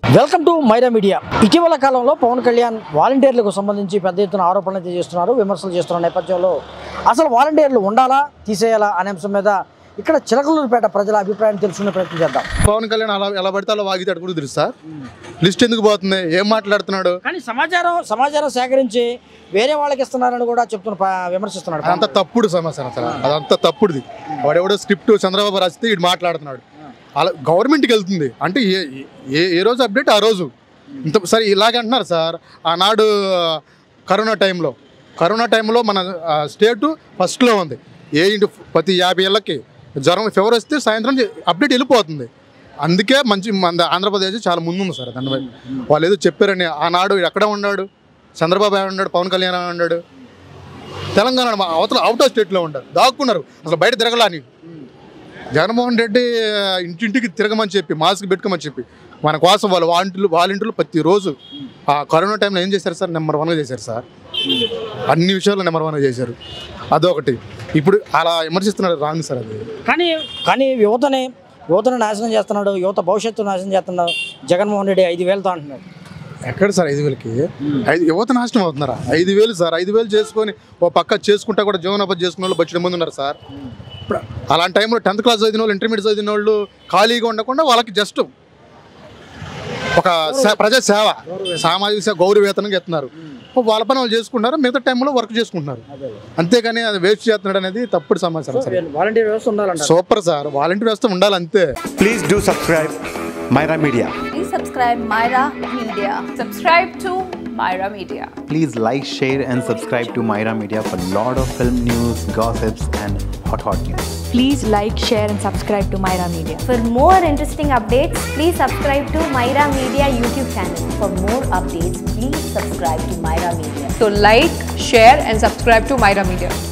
Welcome to Myra media ఇటీవల కాలంలో పవన్ కళ్యాణ్ వాలంటీర్లకు సంబంధించి పెద్ద ఎత్తున ఆరోపణలు అయితే చేస్తున్నారు విమర్శలు చేస్తున్న నేపథ్యంలో అసలు వాలంటీర్లు ఉండాలా తీసేయాలా అనే అంశం మీద ఇక్కడ చిలకలూరుపేట ప్రజల అభిప్రాయం తెలుసుకునే ప్రయత్నం చేద్దాం పవన్ కళ్యాణ్ అలా ఎలా పడితే అలా వాగితే కూడా తెలుసు సార్ లిస్ట్ ఎందుకు పోతుంది ఏం మాట్లాడుతున్నాడు కానీ సమాచారం సమాచారం సేకరించి వేరే వాళ్ళకి ఇస్తున్నారని కూడా చెప్తున్న ప- విమర్శిస్తున్నాడు అదంతా తప్పుడు సమాచారం సార్ అదంతా తప్పుడుది వాడెవడో స్క్రిప్ట్ చంద్రబాబు రాస్తే ఇటు మాట్లాడుతున్నాడు అలా గవర్నమెంట్కి వెళ్తుంది అంటే ఏ ఏ ఏ రోజు అప్డేట్ ఆ రోజు ఇంత సరే ఇలాగే అంటున్నారు సార్ ఆనాడు కరోనా టైంలో కరోనా టైంలో మన స్టేటు ఫస్ట్లో ఉంది ఏ ఇంటి ప్రతి యాభై ఏళ్ళకి జ్వరం ఫీవర్ వస్తే సాయంత్రం అప్డేట్ వెళ్ళిపోతుంది అందుకే మంచి మన ఆంధ్రప్రదేశ్ చాలా ముందుంది సార్ దాని వైపు. వాళ్ళు ఏదో చెప్పారని ఆనాడు ఎక్కడ ఉన్నాడు చంద్రబాబు ఏడ ఉన్నాడు పవన్ కళ్యాణ్ ఏడ ఉన్నాడు తెలంగాణ మా అవతల అవుట్ ఆఫ్ స్టేట్లో ఉంటారు దాక్కున్నారు అసలు బయట తిరగలని జగన్మోహన్ రెడ్డి ఆ, ఇంటింటికి తిరగమని చెప్పి మాస్క్ పెట్టుకోమని చెప్పి మన కోసం వాళ్ళు వాలంటీర్లు వాలంటీర్లు ప్రతిరోజు ఆ కరోనా టైంలో ఏం చేశారు సార్ నెంబర్ వన్గా చేశారు సార్ అన్ని విషయాల్లో నెంబర్ వన్గా చేశారు అదొకటి ఇప్పుడు అలా విమర్శిస్తున్నాడు రాంగ్ సార్ అది కానీ కానీ యువతని యువతను నాశనం చేస్తున్నాడు యువత భవిష్యత్తు నాశనం చేస్తున్నాడు జగన్మోహన్ రెడ్డి ఐదు వేలతో అంటున్నాడు ఎక్కడ సార్ ఐదు వేలకి ఐదు యువత నాశనం అవుతున్నారా ఐదు వేలు సార్ ఐదు వేలు చేసుకొని ఓ పక్క చేసుకుంటా కూడా జీవనోపాధి చేసుకున్న వాళ్ళు బచ్చడి మంది ఉన్నారు సార్ ఇప్పుడు అలాంటి టైంలో టెన్త్ క్లాస్ చదివిన వాళ్ళు ఇంటర్మీడియట్ చదివిన వాళ్ళు ఖాళీగా ఉండకుండా వాళ్ళకి జస్ట్ ఒక సే- ప్రజా సేవ సామాజిక సేవ గౌరవేతనంగా ఎత్తున్నారు వాళ్ళ పని వాళ్ళు చేసుకుంటారు మిగతా టైంలో వర్క్ చేసుకుంటున్నారు అంతేగాని అది వేస్ట్ చేస్తున్నాడు అనేది తప్పుడు సమాచారం సార్ వాలంటీర్ వ్యవస్థ ఉండాలంట సూపర్ సార్ వాలంటీర్ వ్యవస్థ ఉండాలి అంతే Please do subscribe Myra Media. Please subscribe Myra Media. Subscribe to Myra Media. Please like, share, and subscribe to Myra Media for lot of film news, gossips, and hot hot news. Please like, share, and subscribe to Myra Media. For more interesting updates, please subscribe to Myra Media YouTube channel. For more updates, please subscribe to Myra Media. So like, share and subscribe to Myra Media.